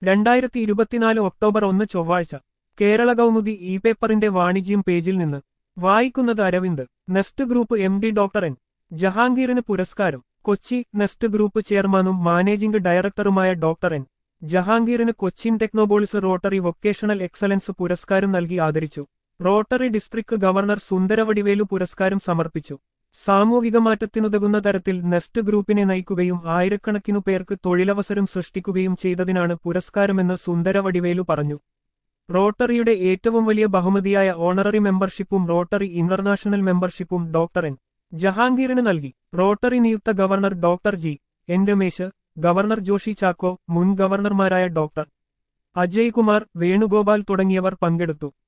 രണ്ടായിരത്തി ഇരുപത്തിനാല് ഒക്ടോബർ ഒന്ന് ചൊവ്വാഴ്ച കേരള കൗമുദി ഇ പേപ്പറിന്റെ വാണിജ്യം പേജിൽ നിന്ന് വായിക്കുന്നത് Aravind Nest group M D doctor N ജഹാംഗീറിന് പുരസ്കാരം കൊച്ചി നെസ്റ്റ് ഗ്രൂപ്പ് ചെയർമാനും മാനേജിംഗ് ഡയറക്ടറുമായ ഡോക്ടർ എൻ ജഹാംഗീറിന് Cochin Technopolis Rotary vocational excellence പുരസ്കാരം നൽകി ആദരിച്ചു റോട്ടറി ഡിസ്ട്രിക്ട് ഗവർണർ സുന്ദരവടിവേലു പുരസ്കാരം സമർപ്പിച്ചു സാമൂഹിക മാറ്റത്തിനുതകുന്ന തരത്തിൽ നെസ്റ്റ് ഗ്രൂപ്പിനെ നയിക്കുകയും ആയിരക്കണക്കിനു പേർക്ക് തൊഴിലവസരം സൃഷ്ടിക്കുകയും ചെയ്തതിനാണ് പുരസ്കാരമെന്ന് സുന്ദരവടിവേലു പറഞ്ഞു റോട്ടറിയുടെ ഏറ്റവും വലിയ ബഹുമതിയായ ഓണററി മെമ്പർഷിപ്പും റോട്ടറി ഇന്റർനാഷണൽ മെമ്പർഷിപ്പും ഡോക്ടർ എൻ ജഹാംഗീറിന് നൽകി റോട്ടറി നിയുക്ത governor doctor G N Ramesh governor Joshi Chacko മുൻ ഗവർണർമാരായ ഡോക്ടർ അജയ് കുമാർ വേണുഗോപാൽ തുടങ്ങിയവർ പങ്കെടുത്തു